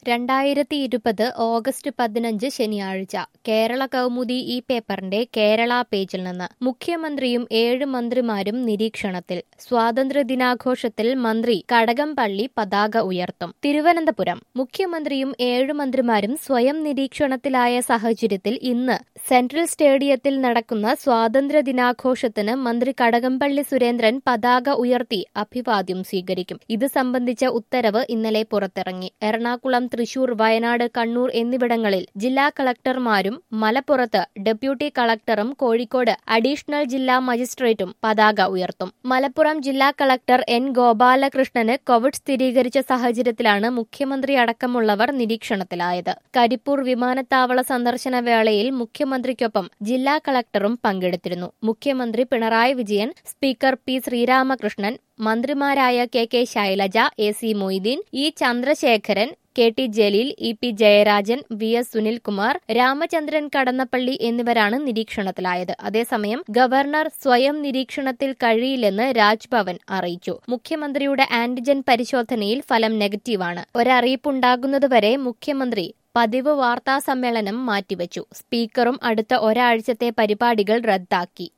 രണ്ടായിരത്തി ഇരുപത് ഓഗസ്റ്റ് പതിനഞ്ച് ശനിയാഴ്ച കേരള കൗമുദി ഈ പേപ്പറിന്റെ കേരള പേജിൽ നിന്ന് മുഖ്യമന്ത്രിയും ഏഴ് മന്ത്രിമാരും നിരീക്ഷണത്തിൽ സ്വാതന്ത്ര്യ ദിനാഘോഷത്തിൽ മന്ത്രി കടകംപള്ളി പതാക ഉയർത്തും തിരുവനന്തപുരം മുഖ്യമന്ത്രിയും ഏഴ് മന്ത്രിമാരും സ്വയം നിരീക്ഷണത്തിലായ സാഹചര്യത്തിൽ ഇന്ന് സെൻട്രൽ സ്റ്റേഡിയത്തിൽ നടക്കുന്ന സ്വാതന്ത്ര്യ ദിനാഘോഷത്തിന് മന്ത്രി കടകംപള്ളി സുരേന്ദ്രൻ പതാക ഉയർത്തി അഭിവാദ്യം സ്വീകരിക്കും ഇത് സംബന്ധിച്ച ഉത്തരവ് ഇന്നലെ പുറത്തിറങ്ങി എറണാകുളം തൃശൂർ വയനാട് കണ്ണൂർ എന്നിവിടങ്ങളിൽ ജില്ലാ കളക്ടർമാരും മലപ്പുറത്ത് ഡെപ്യൂട്ടി കളക്ടറും കോഴിക്കോട് അഡീഷണൽ ജില്ലാ മജിസ്ട്രേറ്റും പതാക ഉയർത്തും മലപ്പുറം ജില്ലാ കളക്ടർ എൻ ഗോപാലകൃഷ്ണന് കോവിഡ് സ്ഥിരീകരിച്ച സാഹചര്യത്തിലാണ് മുഖ്യമന്ത്രി അടക്കമുള്ളവർ നിരീക്ഷണത്തിലായത് കരിപ്പൂർ വിമാനത്താവള സന്ദർശന വേളയിൽ മുഖ്യമന്ത്രിക്കൊപ്പം ജില്ലാ കളക്ടറും പങ്കെടുത്തിരുന്നു മുഖ്യമന്ത്രി പിണറായി വിജയൻ സ്പീക്കർ പി ശ്രീരാമകൃഷ്ണൻ മന്ത്രിമാരായ K K Shailaja A C Moideen E Chandrasekharan K T Jaleel E P Jayarajan V S Sunilkumar Ramachandran Kadannappally എന്നിവരാണ് നിരീക്ഷണത്തിലായത് അതേസമയം ഗവർണർ സ്വയം നിരീക്ഷണത്തിൽ കഴിയില്ലെന്ന് രാജ്ഭവൻ അറിയിച്ചു മുഖ്യമന്ത്രിയുടെ ആന്റിജൻ പരിശോധനയിൽ ഫലം നെഗറ്റീവാണ് ഒരറിയിപ്പുണ്ടാകുന്നതുവരെ മുഖ്യമന്ത്രി പതിവ് വാർത്താ സമ്മേളനം മാറ്റിവച്ചു സ്പീക്കറും അടുത്ത ഒരാഴ്ചത്തെ പരിപാടികൾ റദ്ദാക്കി